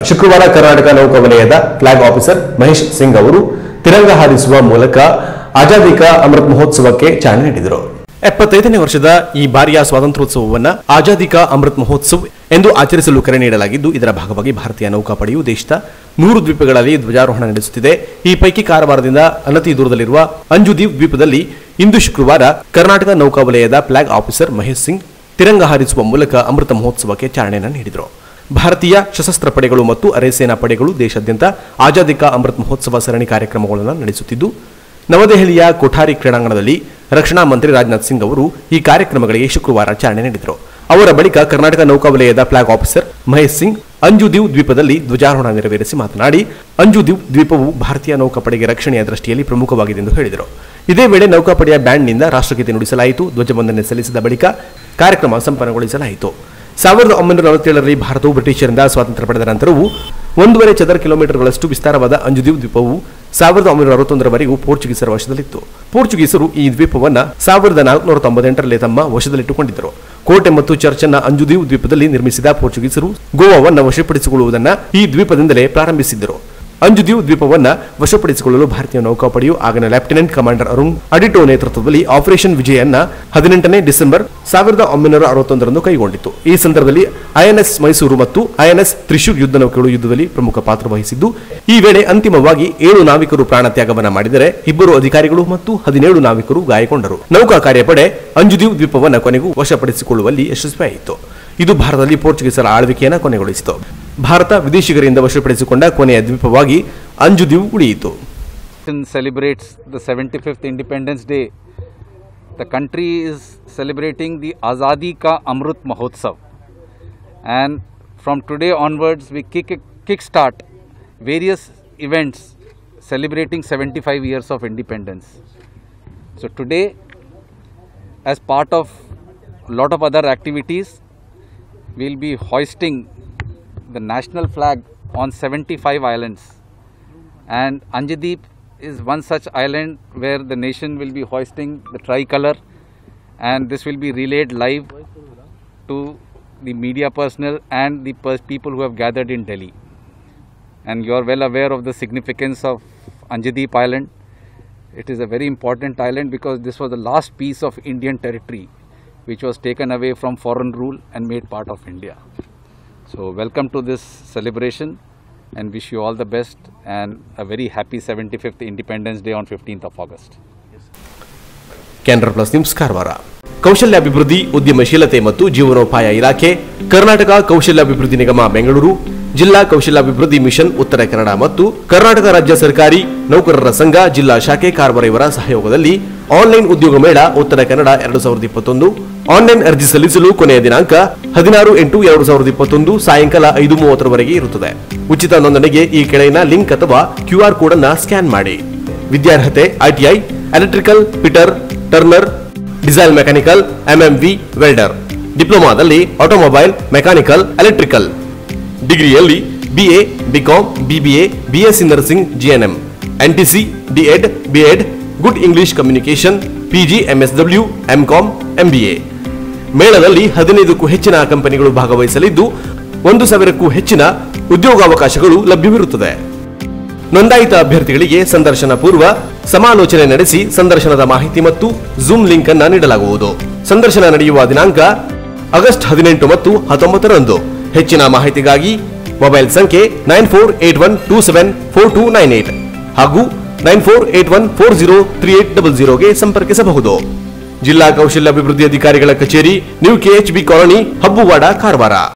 ಶುಕ್ರವಾರ ಕರ್ನಾಟಕ ನೌಕಾವಲಯದ flag officer Mahesh Singh ಅವರು ತಿರಂಗ ಹಾರಿಸುವ ಮೂಲಕ ಆಜಾದಿ ಕಾ ಅಮೃತ್ ಮಹೋತ್ಸವಕ್ಕೆ ಚಾಲನೆ ನೀಡಿದರು ಎಪ್ಪತ್ತೈದನೇ ವರ್ಷದ ಈ ಬಾರಿಯ ಸ್ವಾತಂತ್ರ್ಯೋತ್ಸವವನ್ನು ಆಜಾದಿ ಕಾ ಅಮೃತ್ ಮಹೋತ್ಸವ್ ಎಂದು ಆಚರಿಸಲು ಕರೆ ನೀಡಲಾಗಿದ್ದು ಇದರ ಭಾಗವಾಗಿ ಭಾರತೀಯ ನೌಕಾಪಡೆಯು ದೇಶದ ನೂರು ದ್ವೀಪಗಳಲ್ಲಿ ಧ್ವಜಾರೋಹಣ ನಡೆಸುತ್ತಿದೆ ಈ ಪೈಕಿ ಕಾರವಾರದಿಂದ ಅನತಿ ದೂರದಲ್ಲಿರುವ ಅಂಜುದೀವ್ ದ್ವೀಪದಲ್ಲಿ ಇಂದು ಶುಕ್ರವಾರ ಕರ್ನಾಟಕ ನೌಕಾವಲಯದ ಫ್ಲಾಗ್ ಆಫೀಸರ್ ಮಹೇಶ್ ಸಿಂಗ್ ತಿರಂಗ ಹಾರಿಸುವ ಮೂಲಕ ಅಮೃತ ಮಹೋತ್ಸವಕ್ಕೆ ಚಾಲನೆಯನ್ನು ನೀಡಿದರು ಭಾರತೀಯ ಸಶಸ್ತ್ರ ಪಡೆಗಳು ಮತ್ತು ಅರೆಸೇನಾ ಪಡೆಗಳು ದೇಶಾದ್ಯಂತ ಆಜಾದಿ ಕಾ ಅಮೃತ್ ಮಹೋತ್ಸವ ಸರಣಿ ಕಾರ್ಯಕ್ರಮಗಳನ್ನು ನಡೆಸುತ್ತಿದ್ದು ನವದೆಹಲಿಯ ಕೊಠಾರಿ ಕ್ರೀಡಾಂಗಣದಲ್ಲಿ ರಕ್ಷಣಾ ಮಂತ್ರಿ ರಾಜನಾಥ್ ಸಿಂಗ್ ಅವರು ಈ ಕಾರ್ಯಕ್ರಮಗಳಿಗೆ ಶುಕ್ರವಾರ ಚಾಲನೆ ನೀಡಿದರು ಅವರ ಬಳಿಕ ಕರ್ನಾಟಕ ನೌಕಾವಲಯದ ಫ್ಲಾಗ್ ಆಫೀಸರ್ ಮಹೇಶ್ ಸಿಂಗ್ ಅಂಜುದೀವ್ ದ್ವೀಪದಲ್ಲಿ ಧ್ವಜಾರೋಹಣ ನೆರವೇರಿಸಿ ಮಾತನಾಡಿ ಅಂಜುದೀವ್ ದ್ವೀಪವು ಭಾರತೀಯ ನೌಕಾಪಡೆಗೆ ರಕ್ಷಣೆಯ ದೃಷ್ಟಿಯಲ್ಲಿ ಪ್ರಮುಖವಾಗಿದೆ ಎಂದು ಹೇಳಿದರು ಇದೇ ವೇಳೆ ನೌಕಾಪಡೆಯ ಬ್ಯಾಂಡ್ನಿಂದ ರಾಷ್ಟ್ರಗೀತೆ ನುಡಿಸಲಾಯಿತು ಧ್ವಜವಂದನೆ ಸಲ್ಲಿಸಿದ ಬಳಿಕ ಕಾರ್ಯಕ್ರಮ ಸಂಪನ್ನಗೊಳಿಸಲಾಯಿತು ಸಾವಿರದ ಒಂಬೈನೂರ ನಲವತ್ತೇಳರಲ್ಲಿ ಭಾರತವು ಬ್ರಿಟಿಷರಿಂದ ಸ್ವಾತಂತ್ರ್ಯ ಪಡೆದ ನಂತರವೂ ಒಂದೂವರೆ ಚದರ ಕಿಲೋಮೀಟರ್ಗಳಷ್ಟು ವಿಸ್ತಾರವಾದ ಅಂಜುದೀವ್ ದ್ವೀಪವು ಸಾವಿರದ ಒಂಬೈನೂರ ಅರವತ್ತೊಂದರವರೆಗೂ ಪೋರ್ಚುಗೀಸರ ವಶದಲ್ಲಿತ್ತು ಪೋರ್ಚುಗೀಸರು ಈ ದ್ವೀಪವನ್ನ ಸಾವಿರದ ನಾಲ್ಕುನೂರ ತೊಂಬತ್ತೆಂಟರಲ್ಲಿ ತಮ್ಮ ವಶದಲ್ಲಿಟ್ಟುಕೊಂಡಿದ್ದರು ಕೋಟೆ ಮತ್ತು ಚರ್ಚನ್ನ ಅಂಜುದೀವ್ ದ್ವೀಪದಲ್ಲಿ ನಿರ್ಮಿಸಿದ ಪೋರ್ಚುಗೀಸರು ಗೋವಾವನ್ನು ವಶಪಡಿಸಿಕೊಳ್ಳುವುದನ್ನ ಈ ದ್ವೀಪದಿಂದಲೇ ಪ್ರಾರಂಭಿಸಿದ್ದರು ಅಂಜುದೀವ್ ದ್ವೀಪವನ್ನ ವಶಪಡಿಸಿಕೊಳ್ಳಲು ಭಾರತೀಯ ನೌಕಾಪಡೆಯು ಆಗಿನ ಲೆಫ್ಟಿನೆಂಟ್ ಕಮಾಂಡರ್ ಅರುಣ್ ಅಡಿಟೋ ನೇತೃತ್ವದಲ್ಲಿ ಆಪರೇಷನ್ ವಿಜಯನ್ನ ಹದಿನೆಂಟನೇ ಡಿಸೆಂಬರ್ ಸಾವಿರದ ಒಂಬೈನೂರ ಅರವತ್ತೊಂದರಂದು ಕೈಗೊಂಡಿತು ಈ ಸಂದರ್ಭದಲ್ಲಿ ಐಎನ್ಎಸ್ ಮೈಸೂರು ಮತ್ತು ಐಎನ್ಎಸ್ ತ್ರಿಶೂರ್ ಯುದ್ಧ ನೌಕೆಗಳು ಯುದ್ಧದಲ್ಲಿ ಪ್ರಮುಖ ಪಾತ್ರ ವಹಿಸಿದ್ದು ಈ ವೇಳೆ ಅಂತಿಮವಾಗಿ ಏಳು ನಾವಿಕರು ಪ್ರಾಣ ತ್ಯಾಗವನ್ನ ಮಾಡಿದರೆ ಇಬ್ಬರು ಅಧಿಕಾರಿಗಳು ಮತ್ತು ಹದಿನೇಳು ನಾವಿಕರು ಗಾಯಗೊಂಡರು ನೌಕಾ ಕಾರ್ಯಪಡೆ ಅಂಜುದೀವ್ ದ್ವೀಪವನ್ನು ಕೊನೆಗೂ ವಶಪಡಿಸಿಕೊಳ್ಳುವಲ್ಲಿ ಯಶಸ್ವಿಯಾಯಿತು ಇದು ಭಾರತದಲ್ಲಿ ಪೋರ್ಚುಗೀಸರ ಆಳ್ವಿಕೆಯನ್ನು ಕೊನೆಗೊಳಿಸಿತು ಭಾರತ ವಿದೇಶಿಗರಿಂದ ವಶಪಡಿಸಿಕೊಂಡ ಕೊನೆಯ ದ್ವೀಪವಾಗಿ ಅಂಜುದೀವ್ ಉಳಿಯಿತು celebrates the 75th Independence Day, the country is celebrating the Azadi Ka Amrut Mahotsav. And from today onwards, we kick kickstart various events celebrating 75 years of independence. So today, as part of a lot of other activities, we'll be hoisting the national flag on 75 islands and Anjadeep is one such island where the nation will be hoisting the tricolor and this will be relayed live to the media personnel and the pers- people who have gathered in Delhi. And you are well aware of the significance of Anjadeep Island. It is a very important island because this was the last piece of Indian territory which was taken away from foreign rule and made part of India. So, welcome to this celebration and wish you all the best and a very happy 75th Independence Day on 15th of August. Canara plus news Karwar ಕೌಶಲ್ಯಾಭಿವೃದ್ಧಿ ಉದ್ಯಮಶೀಲತೆ ಮತ್ತು ಜೀವನೋಪಾಯ ಇಲಾಖೆ ಕರ್ನಾಟಕ ಕೌಶಲ್ಯಾಭಿವೃದ್ಧಿ ನಿಗಮ ಬೆಂಗಳೂರು ಜಿಲ್ಲಾ ಕೌಶಲ್ಯಾಭಿವೃದ್ಧಿ mission ಉತ್ತರ ಕನ್ನಡ ಮತ್ತು ಕರ್ನಾಟಕ ರಾಜ್ಯ ಸರ್ಕಾರಿ ನೌಕರರ ಸಂಘ ಜಿಲ್ಲಾ ಶಾಖೆ ಕಾರವಾರ ಇವರ ಸಹಯೋಗದಲ್ಲಿ ಆನ್ಲೈನ್ ಉದ್ಯೋಗ ಮೇಳ ಉತ್ತರ ಕನ್ನಡ ಎರಡು ಸಾವಿರದ ಇಪ್ಪತ್ತೊಂದು ಆನ್ಲೈನ್ ಅರ್ಜಿ ಸಲ್ಲಿಸಲು ಕೊನೆಯ ದಿನಾಂಕ ಹದಿನಾರು ಎಂಟು ಎರಡು ಸಾವಿರದ ಇಪ್ಪತ್ತೊಂದು ಸಾಯಂಕಾಲ ಐದು ಮೂವತ್ತರವರೆಗೆ ಇರುತ್ತದೆ ಉಚಿತ ನೋಂದಣಿಗೆ ಈ ಕೆಳಗಿನ ಲಿಂಕ್ ಅಥವಾ ಕ್ಯೂ ಆರ್ ಕೋಡ್ ಅನ್ನ ಸ್ಕ್ಯಾನ್ ಮಾಡಿ ವಿದ್ಯಾರ್ಹತೆ ITI electrical fitter turner diesel mechanical MMV welder ಡಿಪ್ಲೊಮಾದಲ್ಲಿ ಆಟೋಮೊಬೈಲ್ ಮೆಕ್ಯಾನಿಕಲ್ ಎಲೆಕ್ಟ್ರಿಕಲ್ ಡಿಗ್ರಿಯಲ್ಲಿ BA BCom BBA BSc nursing GNM NTC DEd BEd good English communication PG MSW MCom MBA ಮೇಳದಲ್ಲಿ ಹದಿನೈದಕ್ಕೂ ಹೆಚ್ಚಿನ ಕಂಪನಿಗಳು ಭಾಗವಹಿಸಲಿದ್ದು ಒಂದು ಸಾವಿರಕ್ಕೂ ಹೆಚ್ಚಿನ ಉದ್ಯೋಗಾವಕಾಶಗಳು ಲಭ್ಯವಿರುತ್ತದೆ ನೋಂದಾಯಿತ ಅಭ್ಯರ್ಥಿಗಳಿಗೆ ಸಂದರ್ಶನ ಪೂರ್ವ ಸಮಾಲೋಚನೆ ನಡೆಸಿ ಸಂದರ್ಶನದ ಮಾಹಿತಿ ಮತ್ತು ಜೂಮ್ ಲಿಂಕ್ ಅನ್ನ ನೀಡಲಾಗುವುದು ಸಂದರ್ಶನ ನಡೆಯುವ ದಿನಾಂಕ ಆಗಸ್ಟ್ ಹದಿನೆಂಟು ಮತ್ತು ಹತ್ತೊಂಬತ್ತರಂದು ಹೆಚ್ಚಿನ ಮಾಹಿತಿಗಾಗಿ ಮೊಬೈಲ್ ಸಂಖ್ಯೆ nine four eight one two seven four two nine eight ಹಾಗೂ nine four eight one four zero three eight double ಜೀರೋಗೆ ಸಂಪರ್ಕಿಸಬಹುದು ಜಿಲ್ಲಾ ಕೌಶಲ್ಯಾಭಿವೃದ್ಧಿ ಅಧಿಕಾರಿಗಳ ಕಚೇರಿ new KHB colony Habbuwada Karwar